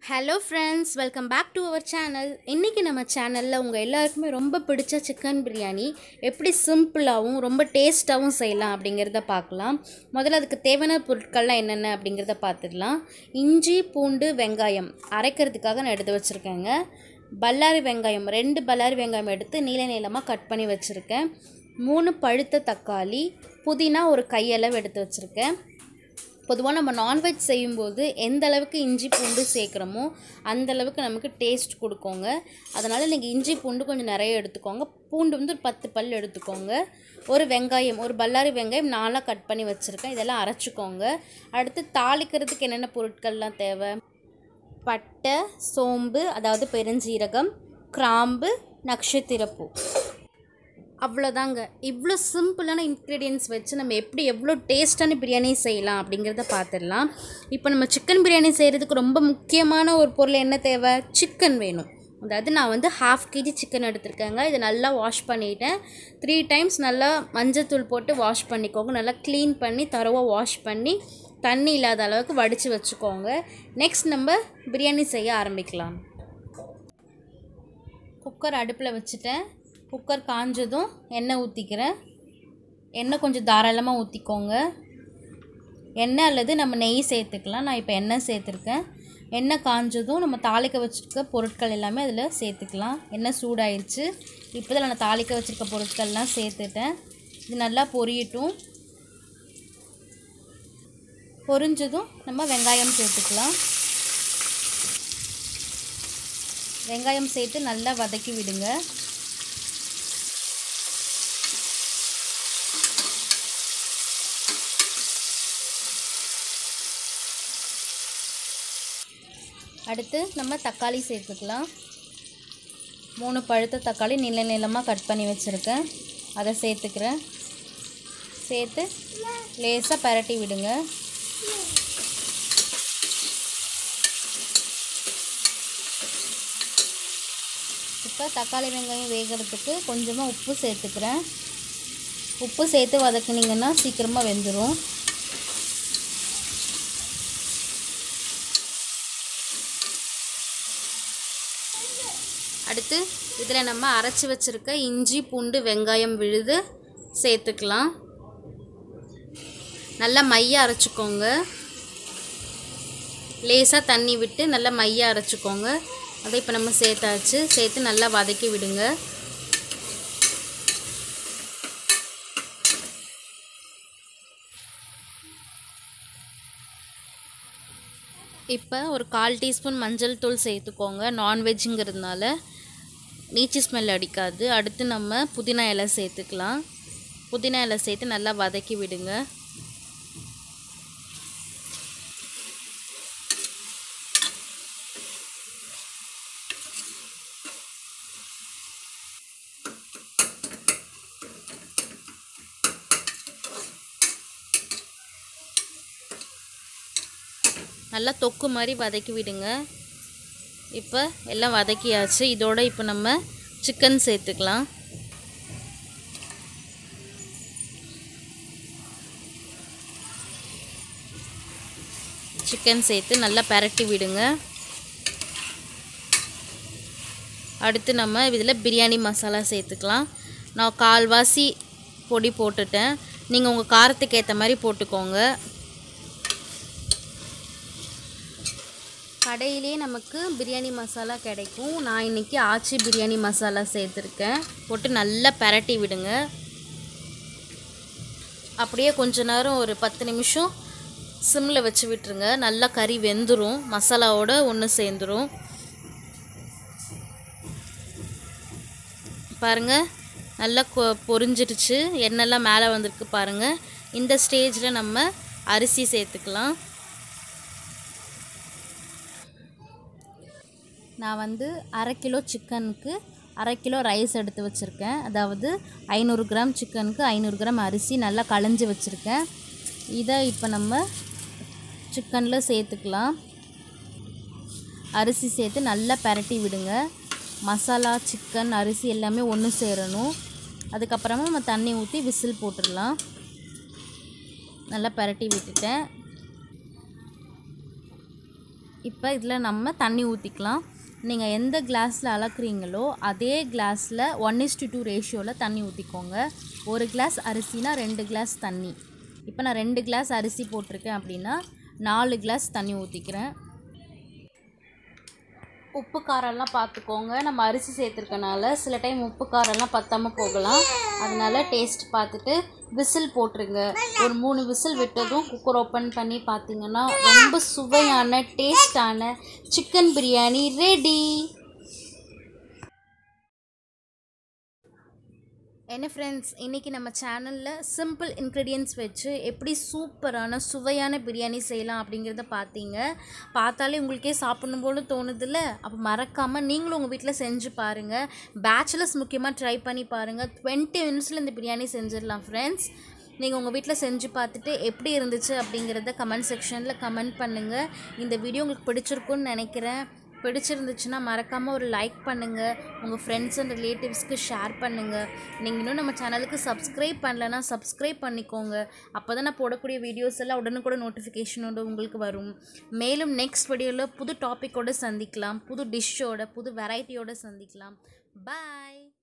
hello friends welcome back to our channel இன்றைக்கி நம்ம சேனலில் உங்கள் எல்லாருக்குமே ரொம்ப பிடிச்ச சிக்கன் பிரியாணி எப்படி சிம்பிளாகவும் ரொம்ப டேஸ்ட்டாகவும் செய்யலாம் அப்படிங்கிறத பார்க்கலாம் முதல்ல அதுக்கு தேவையான பொருட்கள்லாம் என்னென்ன அப்படிங்கிறத பார்த்துடலாம் இஞ்சி பூண்டு வெங்காயம் அரைக்கிறதுக்காக நான் எடுத்து வச்சுருக்கேங்க பல்லாரி வெங்காயம் ரெண்டு பல்லாரி வெங்காயம் எடுத்து நீல நீளமாக கட் பண்ணி வச்சுருக்கேன் மூணு பழுத்த தக்காளி புதினா ஒரு கையளவு எடுத்து வச்சுருக்கேன் பொதுவாக நம்ம நான்வெஜ் செய்யும்போது எந்த அளவுக்கு இஞ்சி பூண்டு சேர்க்குறோமோ அந்த அளவுக்கு நமக்கு டேஸ்ட் கொடுக்கோங்க அதனால் நீங்கள் இஞ்சி பூண்டு கொஞ்சம் நிறைய எடுத்துக்கோங்க பூண்டு வந்து ஒரு பத்து பல் எடுத்துக்கோங்க ஒரு வெங்காயம் ஒரு பல்லாரி வெங்காயம் நாலாக கட் பண்ணி வச்சுருக்கேன் இதெல்லாம் அரைச்சிக்கோங்க அடுத்து தாளிக்கிறதுக்கு என்னென்ன பொருட்கள்லாம் தேவை பட்டை சோம்பு அதாவது பெருஞ்சீரகம் கிராம்பு நட்சத்திரப்பூ அவ்வளோதாங்க இவ்வளோ சிம்பிளான இன்க்ரீடியன்ஸ் வச்சு நம்ம எப்படி எவ்வளோ டேஸ்டான பிரியாணி செய்யலாம் அப்படிங்கிறத பார்த்துடலாம் இப்போ நம்ம சிக்கன் பிரியாணி செய்கிறதுக்கு ரொம்ப முக்கியமான ஒரு பொருள் என்ன தேவை சிக்கன் வேணும் அதாவது நான் வந்து ஹாஃப் கேஜி சிக்கன் எடுத்திருக்கேங்க இதை நல்லா வாஷ் பண்ணிட்டேன் த்ரீ டைம்ஸ் நல்லா மஞ்சத்தூள் போட்டு வாஷ் பண்ணிக்கோங்க நல்லா க்ளீன் பண்ணி தரவாக வாஷ் பண்ணி தண்ணி இல்லாத அளவுக்கு வடித்து வச்சுக்கோங்க நெக்ஸ்ட் நம்ம பிரியாணி செய்ய ஆரம்பிக்கலாம் குக்கர் அடுப்பில் வச்சுட்டேன் குக்கர் காஞ்சதும் எண்ணெய் ஊற்றிக்கிறேன் எண்ணெய் கொஞ்சம் தாராளமாக ஊற்றிக்கோங்க எண்ணெய் அல்லது நம்ம நெய் சேர்த்துக்கலாம் நான் இப்போ எண்ணெய் சேர்த்துருக்கேன் எண்ணெய் காஞ்சதும் நம்ம தாளிக்க வச்சுருக்க பொருட்கள் எல்லாமே அதில் சேர்த்துக்கலாம் எண்ணெய் சூடாயிருச்சு இப்போ தான் நான் தாளிக்க வச்சுருக்க பொருட்கள்லாம் சேர்த்துட்டேன் இது நல்லா பொரியட்டும் பொரிஞ்சதும் நம்ம வெங்காயம் சேர்த்துக்கலாம் வெங்காயம் சேர்த்து நல்லா வதக்கி விடுங்க அடுத்து நம்ம தக்காளி சேர்த்துக்கலாம் மூணு பழுத்த தக்காளி நீள நீளமாக கட் பண்ணி வச்சுருக்கேன் அதை சேர்த்துக்கிறேன் சேர்த்து லேசாக பரட்டி விடுங்க இப்போ தக்காளி வெங்காயம் வேகிறதுக்கு கொஞ்சமாக உப்பு சேர்த்துக்கிறேன் உப்பு சேர்த்து வதக்குனிங்கன்னா சீக்கிரமாக வெந்துடும் அடுத்து இதில் நம்ம அரைச்சி வச்சுருக்க இஞ்சி பூண்டு வெங்காயம் விழுது சேர்த்துக்கலாம் நல்லா மைய அரைச்சிக்கோங்க லேசாக தண்ணி விட்டு நல்லா மைய அரைச்சிக்கோங்க அதை இப்போ நம்ம சேர்த்தாச்சு சேர்த்து நல்லா வதக்கி விடுங்க இப்போ ஒரு கால் டீஸ்பூன் மஞ்சள் தூள் சேர்த்துக்கோங்க நான்வெஜ்ஜுங்கிறதுனால நீச்சி ஸ்மெல் அடிக்காது அடுத்து நம்ம புதினா இலை சேர்த்துக்கலாம் புதினா இலை சேர்த்து நல்லா வதக்கி விடுங்க நல்லா தொக்கு மாதிரி வதக்கி விடுங்க இப்போ எல்லாம் வதக்கியாச்சு இதோட இப்போ நம்ம சிக்கன் சேர்த்துக்கலாம் சிக்கன் சேர்த்து நல்லா பரட்டி விடுங்க அடுத்து நம்ம இதில் பிரியாணி மசாலா சேர்த்துக்கலாம் நான் கால்வாசி பொடி போட்டுட்டேன் நீங்கள் உங்கள் காரத்துக்கு ஏற்ற மாதிரி போட்டுக்கோங்க கடையிலே நமக்கு பிரியாணி மசாலா கிடைக்கும் நான் இன்றைக்கி ஆச்சி பிரியாணி மசாலா சேர்த்துருக்கேன் போட்டு நல்லா பரட்டி விடுங்க அப்படியே கொஞ்ச நேரம் ஒரு பத்து நிமிஷம் சிம்மில் வச்சு விட்டுருங்க நல்லா கறி வெந்துடும் மசாலாவோட ஒன்று சேர்ந்துடும் பாருங்கள் நல்லா கொ பொரிஞ்சிடுச்சு எண்ணெய்லாம் மேலே வந்திருக்கு பாருங்கள் இந்த ஸ்டேஜில் நம்ம அரிசி சேர்த்துக்கலாம் நான் வந்து அரை கிலோ சிக்கனுக்கு அரை கிலோ ரைஸ் எடுத்து வச்சுருக்கேன் அதாவது ஐநூறு கிராம் சிக்கனுக்கு ஐநூறு கிராம் அரிசி நல்லா களைஞ்சி வச்சுருக்கேன் இதை இப்போ நம்ம சிக்கனில் சேர்த்துக்கலாம் அரிசி சேர்த்து நல்லா பரட்டி விடுங்க மசாலா சிக்கன் அரிசி எல்லாமே ஒன்று சேரணும் அதுக்கப்புறமா நம்ம தண்ணி ஊற்றி விசில் போட்டுடலாம் நல்லா பரட்டி விட்டுட்டேன் இப்போ இதில் நம்ம தண்ணி ஊற்றிக்கலாம் நீங்கள் எந்த கிளாஸில் அளக்குறீங்களோ அதே கிளாஸில் ஒன் இஸ் டு டூ ரேஷியோவில் தண்ணி ஊற்றிக்கோங்க ஒரு கிளாஸ் அரிசினா ரெண்டு கிளாஸ் தண்ணி இப்போ நான் ரெண்டு கிளாஸ் அரிசி போட்டிருக்கேன் அப்படின்னா நாலு கிளாஸ் தண்ணி ஊற்றிக்கிறேன் உப்பு காரம்லாம் பார்த்துக்கோங்க நம்ம அரிசி சேர்த்துருக்கனால சில டைம் உப்பு காரம்லாம் பத்தாமல் போகலாம் அதனால டேஸ்ட் பார்த்துட்டு விசில் போட்டுருங்க ஒரு மூணு விசில் விட்டதும் குக்கர் ஓப்பன் பண்ணி பார்த்தீங்கன்னா ரொம்ப சுவையான டேஸ்டான சிக்கன் பிரியாணி ரெடி என்ன ஃப்ரெண்ட்ஸ் இன்றைக்கி நம்ம சேனலில் சிம்பிள் இன்க்ரீடியன்ஸ் வச்சு எப்படி சூப்பரான சுவையான பிரியாணி செய்யலாம் அப்படிங்கிறத பார்த்தீங்க பார்த்தாலே உங்களுக்கே சாப்பிடணும் போல தோணுதில்ல அப்போ மறக்காமல் நீங்களும் உங்கள் வீட்டில் செஞ்சு பாருங்கள் பேச்சுலர்ஸ் முக்கியமாக ட்ரை பண்ணி பாருங்கள் டுவெண்ட்டி மினிட்ஸில் இந்த பிரியாணி செஞ்சிடலாம் ஃப்ரெண்ட்ஸ் நீங்கள் உங்கள் வீட்டில் செஞ்சு பார்த்துட்டு எப்படி இருந்துச்சு அப்படிங்கிறத கமெண்ட் செக்ஷனில் கமெண்ட் பண்ணுங்கள் இந்த வீடியோ உங்களுக்கு பிடிச்சிருக்குன்னு நினைக்கிறேன் பிடிச்சிருந்துச்சுன்னா மறக்காமல் ஒரு லைக் பண்ணுங்கள் உங்கள் ஃப்ரெண்ட்ஸ் அண்ட் ரிலேட்டிவ்ஸ்க்கு ஷேர் பண்ணுங்கள் நீங்கள் இன்னும் நம்ம சேனலுக்கு சப்ஸ்கிரைப் பண்ணலன்னா சப்ஸ்கிரைப் பண்ணிக்கோங்க அப்போ தான் நான் போடக்கூடிய வீடியோஸ் எல்லாம் உடனுக்குடன் நோட்டிஃபிகேஷனோட உங்களுக்கு வரும் மேலும் நெக்ஸ்ட் வீடியோவில் புது டாப்பிக்கோடு சந்திக்கலாம் புது டிஷ்ஷோட புது வெரைட்டியோடு சந்திக்கலாம் பாய்